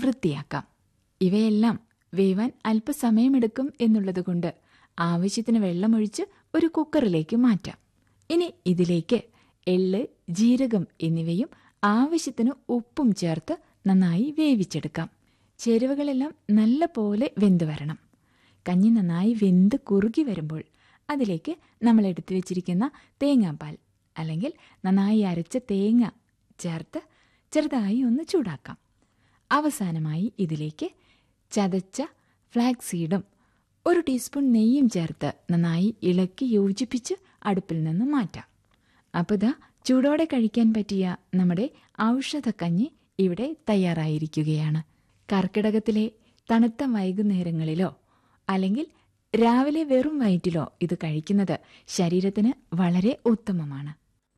വൃത്തിയാക്കാം ഇവയെല്ലാം വേവാൻ അല്പസമയമെടുക്കും എന്നുള്ളതുകൊണ്ട് ആവശ്യത്തിന് വെള്ളമൊഴിച്ച് ഒരു കുക്കറിലേക്ക് മാറ്റാം ഇനി ഇതിലേക്ക് എള്ള് ജീരകം എന്നിവയും ആവശ്യത്തിന് ഉപ്പും ചേർത്ത് നന്നായി വേവിച്ചെടുക്കാം ചേരുവകളെല്ലാം നല്ല പോലെ വെന്ത് വരണം കഞ്ഞി നന്നായി വെന്ത് കുറുകി വരുമ്പോൾ അതിലേക്ക് നമ്മൾ എടുത്തു വെച്ചിരിക്കുന്ന തേങ്ങാപ്പാൽ അല്ലെങ്കിൽ നന്നായി അരച്ച തേങ്ങ ചേർത്ത് ചെറുതായി ഒന്ന് ചൂടാക്കാം അവസാനമായി ഇതിലേക്ക് ചതച്ച ഫ്ലാക്സ് സീഡും ഒരു ടീസ്പൂൺ നെയ്യും ചേർത്ത് നന്നായി ഇളക്കി യോജിപ്പിച്ച് അടുപ്പിൽ നിന്ന് മാറ്റാം അപ്പോൾ ഇതാ ചൂടോടെ കഴിക്കാൻ പറ്റിയ നമ്മുടെ ഔഷധക്കഞ്ഞി ഇവിടെ തയ്യാറായിരിക്കുകയാണ് കർക്കിടകത്തിലെ തണുത്ത വൈകുന്നേരങ്ങളിലോ അല്ലെങ്കിൽ രാവിലെ വെറും വയറ്റിലോ ഇത് കഴിക്കുന്നത് ശരീരത്തിന് വളരെ ഉത്തമമാണ്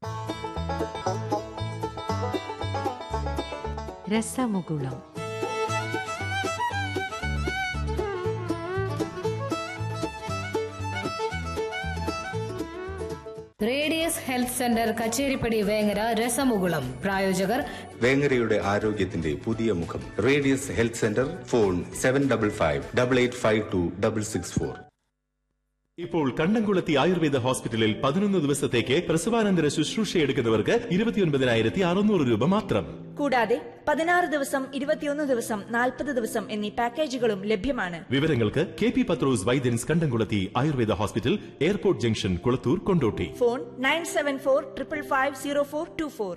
രസമുകുളം radius health centre Kacheripadi Vengara രസമുകുളം പ്രായോജകർ വേങ്ങരയുടെ ആരോഗ്യത്തിന്റെ പുതിയ മുഖം radius health centre phone seven double five double eight five two double six four ഇപ്പോൾ കണ്ടംകുളത്തി ആയുർവേദ ഹോസ്പിറ്റലിൽ പതിനൊന്ന് ദിവസത്തേക്ക് പ്രസവാനന്തര ശുശ്രൂഷ എടുക്കുന്നവർക്ക് ഇരുപത്തിയൊൻപതിനായിരത്തി അറുന്നൂറ് രൂപ മാത്രം കൂടാതെ പതിനാറ് ദിവസം ഇരുപത്തിയൊന്ന് ദിവസം നാൽപ്പത് ദിവസം എന്നീ പാക്കേജുകളും ലഭ്യമാണ് വിവരങ്ങൾക്ക് K P Pathros Vaidyans Kandamkulathi Ayurveda hospital airport junction Kulathur Kondotty phone nine seven four triple five zero four two four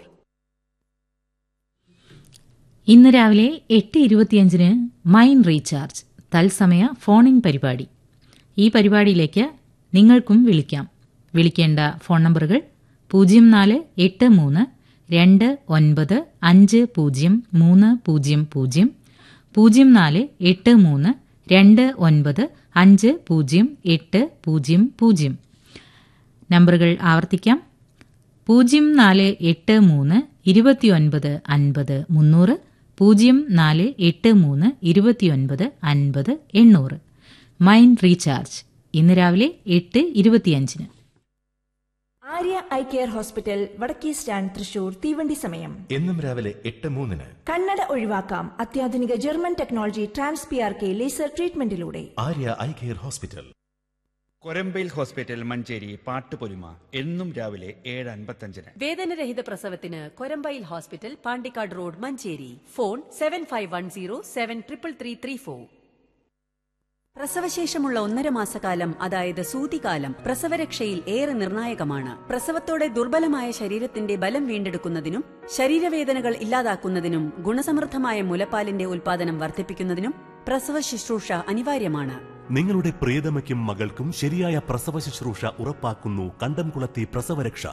ഇന്ന് രാവിലെ എട്ട് ഇരുപത്തിയഞ്ചിന് മൈൻഡ് റീചാർജ് തത്സമയ ഫോൺ ഇൻ പരിപാടി ഈ പരിപാടിയിലേക്ക് നിങ്ങൾക്കും വിളിക്കാം വിളിക്കേണ്ട ഫോൺ നമ്പറുകൾ പൂജ്യം നാല് എട്ട് മൂന്ന് രണ്ട് ഒൻപത് അഞ്ച് പൂജ്യം മൂന്ന് പൂജ്യം പൂജ്യം പൂജ്യം നാല് എട്ട് മൂന്ന് രണ്ട് ഒൻപത് അഞ്ച് പൂജ്യം എട്ട് പൂജ്യം പൂജ്യം നമ്പറുകൾ ആവർത്തിക്കാം പൂജ്യം നാല് എട്ട് മൂന്ന് ഇരുപത്തിയൊൻപത് അൻപത് മുന്നൂറ് പൂജ്യം നാല് എട്ട് മൂന്ന് ഇരുപത്തിയൊൻപത് അൻപത് എണ്ണൂറ് മൈൻഡ് റീചാർജ് ഇന്ന് രാവിലെ എട്ട് ഇരുപത്തിയഞ്ചിന് Arya eye care hospital Vadakke stand Thrissur തീവണ്ടി സമയം എന്നും രാവിലെ എട്ട് മൂന്നിന് കണ്ണട ഒഴിവാക്കാം അത്യാധുനിക German technology trans P R K laser ട്രീറ്റ്മെന്റിലൂടെ ആര്യ ഐ കെയർ ഹോസ്പിറ്റൽ കൊരമ്പയിൽ ഹോസ്പിറ്റൽ മഞ്ചേരി പാട്ടുപൊലിമ എന്നും രാവിലെ ഏഴ് അൻപത്തഞ്ചിന് വേദനരഹിത പ്രസവത്തിന് കൊരമ്പയിൽ hospital Pandikkad road Manjeri phone seven five one zero seven triple three three four പ്രസവശേഷമുള്ള ഒന്നര മാസക്കാലം അതായത് സൂതികാലം പ്രസവരക്ഷയിൽ ഏറെ നിർണായകമാണ് പ്രസവത്തോടെ ദുർബലമായ ശരീരത്തിന്റെ ബലം വീണ്ടെടുക്കുന്നതിനും ശരീരവേദനകൾ ഇല്ലാതാക്കുന്നതിനും ഗുണസമൃദ്ധമായ മുലപ്പാലിന്റെ ഉൽപാദനം വർദ്ധിപ്പിക്കുന്നതിനും പ്രസവ ശുശ്രൂഷ അനിവാര്യമാണ് നിങ്ങളുടെ പ്രിയതമയ്ക്കും മകൾക്കും ശരിയായ പ്രസവ ശുശ്രൂഷ ഉറപ്പാക്കുന്നു കണ്ടംകുളത്തി പ്രസവരക്ഷ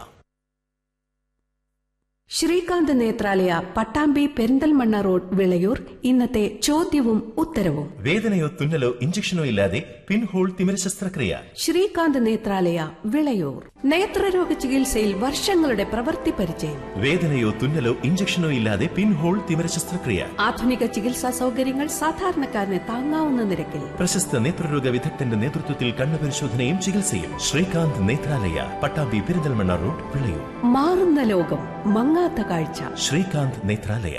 ശ്രീകാന്ത് നേത്രാലയ പട്ടാമ്പി പെരിന്തൽമണ്ണ റോഡ് വിളയൂർ ഇന്നത്തെ ചോദ്യവും ഉത്തരവും വേദനയോ തുന്നലോ ഇഞ്ചക്ഷനോ ഇല്ലാതെ പിൻഹോൾ തിമിര ശസ്ത്രക്രിയ ശ്രീകാന്ത് നേത്രാലയ വിളയൂർ നേത്രരോഗ ചികിത്സയിൽ വർഷങ്ങളുടെ പ്രവൃത്തി പരിചയം വേദനയോ തുന്നലോ ഇഞ്ചക്ഷനോ ഇല്ലാതെ പിൻഹോൾ തിമിര ശസ്ത്രക്രിയ ആധുനിക ചികിത്സാ സൗകര്യങ്ങൾ സാധാരണക്കാരന് താങ്ങാവുന്ന നിരക്കിൽ പ്രശസ്ത നേത്രരോഗ വിദഗ്ധന്റെ നേതൃത്വത്തിൽ കണ്ണുപരിശോധനയും ചികിത്സയും ശ്രീകാന്ത് നേത്രാലയ പട്ടാമ്പി പെരിന്തൽമണ്ണ റോഡ് വിളയൂർ മാറുന്ന ലോകം മങ്ങാത്ത കാഴ്ച ശ്രീകാന്ത് നേത്രാലയ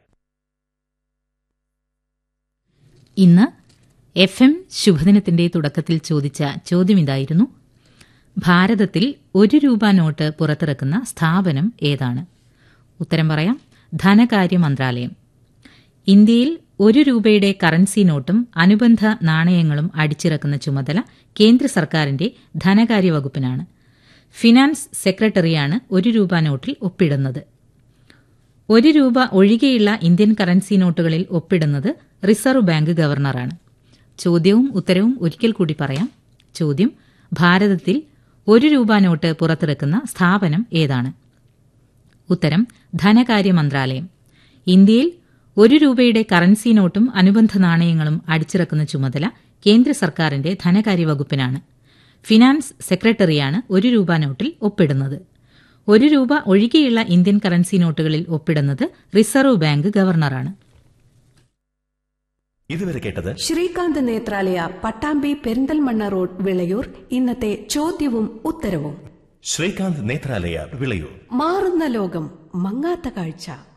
ഇന്ന് എഫ് എം ശുഭദിനത്തിന്റെ തുടക്കത്തിൽ ചോദിച്ച ചോദ്യം ഇതായിരുന്നു ഭാരതത്തിൽ ഒരു രൂപ നോട്ട് പുറത്തിറക്കുന്ന സ്ഥാപനം ഏതാണ് ഉത്തരം പറയാം ധനകാര്യ മന്ത്രാലയം ഇന്ത്യയിൽ ഒരു രൂപയുടെ കറൻസി നോട്ടും അനുബന്ധ നാണയങ്ങളും അടിച്ചിറക്കുന്ന ചുമതല കേന്ദ്ര സർക്കാരിന്റെ ധനകാര്യ വകുപ്പിനാണ് ഫിനാൻസ് സെക്രട്ടറിയാണ് ഒരു രൂപ നോട്ടിൽ ഒപ്പിടുന്നത് ഒരു രൂപ ഒഴികെയുള്ള ഇന്ത്യൻ കറൻസി നോട്ടുകളിൽ ഒപ്പിടുന്നത് റിസർവ് ബാങ്ക് ഗവർണറാണ് ചോദ്യവും ഉത്തരവും ഒരിക്കൽ കൂടി പറയാം ചോദ്യം ഭാരതത്തിൽ ഒരു രൂപ നോട്ട് പുറത്തിറക്കുന്ന സ്ഥാപനം ഏതാണ് ഉത്തരം ധനകാര്യ മന്ത്രാലയം ഇന്ത്യയിൽ ഒരു രൂപയുടെ കറൻസി നോട്ടും അനുബന്ധ നാണയങ്ങളും അടിച്ചിറക്കുന്ന ചുമതല കേന്ദ്ര സർക്കാരിന്റെ ധനകാര്യ വകുപ്പിനാണ് ഫിനാൻസ് സെക്രട്ടറിയാണ് ഒരു രൂപ നോട്ടിൽ ഒപ്പിടുന്നത് ഒരു രൂപ ഒഴികെയുള്ള ഇന്ത്യൻ കറൻസി നോട്ടുകളിൽ ഒപ്പിടുന്നത് റിസർവ് ബാങ്ക് ഗവർണറാണ് ഇതുവരെ കേട്ടത് ശ്രീകാന്ത് നേത്രാലയ പട്ടാമ്പി പെരിന്തൽമണ്ണ റോഡ് വിളയൂർ ഇന്നത്തെ ചോദ്യവും ഉത്തരവും ശ്രീകാന്ത് നേത്രാലയ വിളയൂർ മാറുന്ന ലോകം മങ്ങാത്ത കാഴ്ച